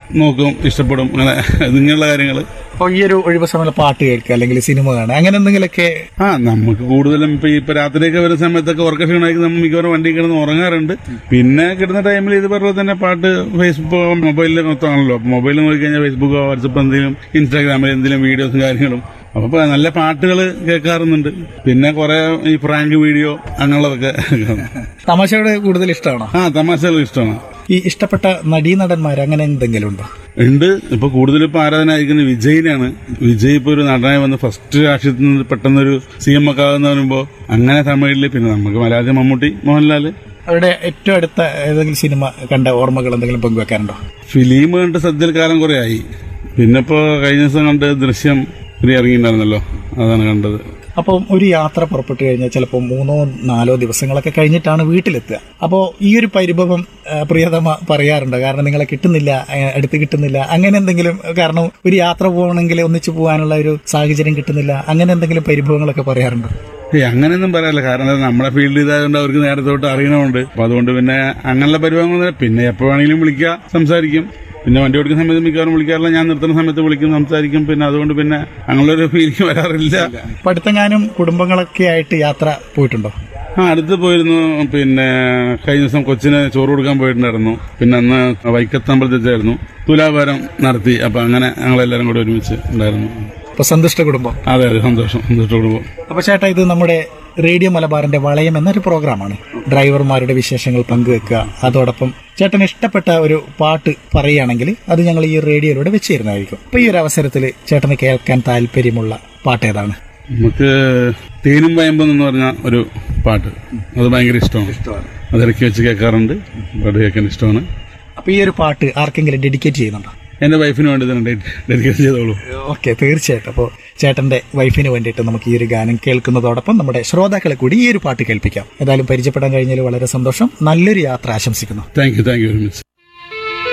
നോക്കും ഇഷ്ടപ്പെടും അങ്ങനെ ഇങ്ങനെയുള്ള കാര്യങ്ങൾ അപ്പോൾ ഈ ഒരു ഒഴിവ് സമയത്ത് പാട്ട് കേൾക്കുക അല്ലെങ്കിൽ സിനിമ കാണുക അങ്ങനെ എന്തെങ്കിലുമൊക്കെ ആ നമുക്ക് കൂടുതലും ഇപ്പൊ ഇപ്പൊ രാത്രിയൊക്കെ വരുന്ന സമയത്തൊക്കെ ഉറക്ക ക്ഷീണമാക്കി നമ്മൾ മിക്കവാറും വണ്ടി കിടന്ന് ഉറങ്ങാറുണ്ട് പിന്നെ കിട്ടുന്ന ടൈമിൽ ഇത് പറഞ്ഞ തന്നെ പാട്ട് ഫേസ്ബുക്ക് മൊബൈലിൽ മൊത്തമാണല്ലോ മൊബൈലിൽ നോക്കിക്കഴിഞ്ഞാൽ ഫേസ്ബുക്ക് വാട്സപ്പ് എന്തെങ്കിലും ഇൻസ്റ്റാഗ്രാമിൽ എന്തെങ്കിലും വീഡിയോസും കാര്യങ്ങളും അപ്പൊ ഇപ്പൊ നല്ല പാട്ടുകൾ കേൾക്കാറുണ്ട് പിന്നെ കുറെ ഈ പ്രാങ്ക് വീഡിയോ അങ്ങനെയുള്ളതൊക്കെ തമാശയോട് കൂടുതൽ ഇഷ്ടമാണോ ആ തമാശകൾ ഇഷ്ടമാണ് ഈ ഇഷ്ടപ്പെട്ട നടീനടന്മാർ അങ്ങനെ എന്തെങ്കിലും ഉണ്ടോ ഉണ്ട് ഇപ്പൊ കൂടുതൽ ഇപ്പൊ ആരാധന അയക്കുന്നത് വിജയിനാണ് വിജയ് ഇപ്പൊ ഒരു നടനായി വന്ന് ഫസ്റ്റ് രാഷ്ട്രീയത്തിൽ നിന്ന് പെട്ടെന്നൊരു സി എം ഒക്കെ ആകുന്ന പറയുമ്പോ അങ്ങനെ തമിഴില് പിന്നെ നമുക്ക് മലയാളത്തിൽ മമ്മൂട്ടി മോഹൻലാല് അവരുടെ ഏറ്റവും അടുത്ത ഏതെങ്കിലും സിനിമ കണ്ട ഓർമ്മകൾ എന്തെങ്കിലും പങ്കുവെക്കാറുണ്ടോ ഫിലിം കണ്ട് സദ്യയിൽ കാലം കുറെ ആയി പിന്നെ ഇപ്പോ കഴിഞ്ഞ ദിവസം കണ്ട് ദൃശ്യം ത്രീ ഇറങ്ങിയിട്ടുണ്ടായിരുന്നല്ലോ അതാണ് കണ്ടത് അപ്പോൾ ഒരു യാത്ര പുറപ്പെട്ടു കഴിഞ്ഞാൽ ചിലപ്പോൾ മൂന്നോ നാലോ ദിവസങ്ങളൊക്കെ കഴിഞ്ഞിട്ടാണ് വീട്ടിലെത്തുക അപ്പോൾ ഈ ഒരു പരിഭവം ആ, പ്രിയതമ പറയാറുണ്ട് കാരണം നിങ്ങളെ കിട്ടുന്നില്ല ആ, അടുത്ത് കിട്ടുന്നില്ല അങ്ങനെ എന്തെങ്കിലും കാരണം ഒരു യാത്ര പോകണമെങ്കിൽ ഒന്നിച്ചു പോകാനുള്ള ഒരു സാഹചര്യം കിട്ടുന്നില്ല അങ്ങനെ എന്തെങ്കിലും പരിഭവങ്ങളൊക്കെ പറയാറുണ്ട് ഏയ് അങ്ങനെയൊന്നും പറയാനില്ല കാരണം എന്താ നമ്മുടെ ഫീൽഡ് ഇതായതുകൊണ്ട് അവർക്ക് നേരത്തെ തൊട്ട് അറിയണമുണ്ട് അപ്പൊ അതുകൊണ്ട് പിന്നെ അങ്ങനെയുള്ള പരിപാടികൾ പിന്നെ എപ്പോ വേണമെങ്കിലും വിളിക്കുക സംസാരിക്കും പിന്നെ വണ്ടി ഓടിക്കുന്ന സമയത്ത് മിക്കവാറും വിളിക്കാറില്ല ഞാൻ നിർത്തുന്ന സമയത്ത് വിളിക്കും സംസാരിക്കും പിന്നെ അതുകൊണ്ട് പിന്നെ അങ്ങനെയൊരു ഫീലിംഗ് വരാറില്ല അപ്പൊ അടുത്തെങ്ങാനും കുടുംബങ്ങളൊക്കെ ആയിട്ട് യാത്ര പോയിട്ടുണ്ടോ ആ അടുത്ത് പോയിരുന്നു പിന്നെ കഴിഞ്ഞ ദിവസം കൊച്ചിന് ചോറ് കൊടുക്കാൻ പോയിട്ടുണ്ടായിരുന്നു പിന്നെ അന്ന് വൈക്കത്തമ്പലത്തിച്ചായിരുന്നു തുലാഭാരം നടത്തി അപ്പൊ അങ്ങനെ ഞങ്ങളെല്ലാരും കൂടി ഒരുമിച്ച് ഉണ്ടായിരുന്നു അപ്പൊ സന്തുഷ്ട കുടുംബം അതെ അതെ സന്തോഷം സന്തോഷം കുടുംബം അപ്പൊ ചേട്ടാ ഇത് നമ്മുടെ റേഡിയോ മലബാറിന്റെ വളയം എന്നൊരു പ്രോഗ്രാമാണ് ഡ്രൈവർമാരുടെ വിശേഷങ്ങൾ പങ്കുവെക്കുക അതോടൊപ്പം ചേട്ടന് ഇഷ്ടപ്പെട്ട ഒരു പാട്ട് പറയുകയാണെങ്കിൽ അത് ഞങ്ങൾ ഈ റേഡിയോയിലൂടെ വെച്ച് തരുന്നതായിരിക്കും അപ്പൊ ഈ ഒരു അവസരത്തിൽ ചേട്ടന് കേൾക്കാൻ താല്പര്യമുള്ള പാട്ട് ഏതാണ് നമുക്ക് തേനും വയമ്പം എന്ന് പറഞ്ഞ ഒരു പാട്ട് അത് ഭയങ്കര ഇഷ്ടമാണ് അത് ഇടയ്ക്ക് വെച്ച് കേൾക്കാറുണ്ട് പാട്ട് കേൾക്കാൻ ഇഷ്ടമാണ് അപ്പൊ ഈ ഒരു പാട്ട് ആർക്കെങ്കിലും ഡെഡിക്കേറ്റ് ചെയ്യുന്നുണ്ടോ എന്റെ വൈഫിന് വേണ്ടി തന്നെ ഡെഡിക്കേറ്റ് ചെയ്തോളൂ ഓക്കെ തീർച്ചയായിട്ടും അപ്പോൾ ചേട്ടന്റെ വൈഫിന് വേണ്ടിയിട്ട് നമുക്ക് ഈ ഒരു ഗാനം കേൾക്കുന്നതോടൊപ്പം നമ്മുടെ ശ്രോതാക്കളെ കൂടി ഈ ഒരു പാട്ട് കേൾപ്പിക്കാം ഏതായാലും പരിചയപ്പെടാൻ കഴിഞ്ഞാൽ വളരെ സന്തോഷം നല്ലൊരു യാത്ര ആശംസിക്കുന്നു thank you thank you very much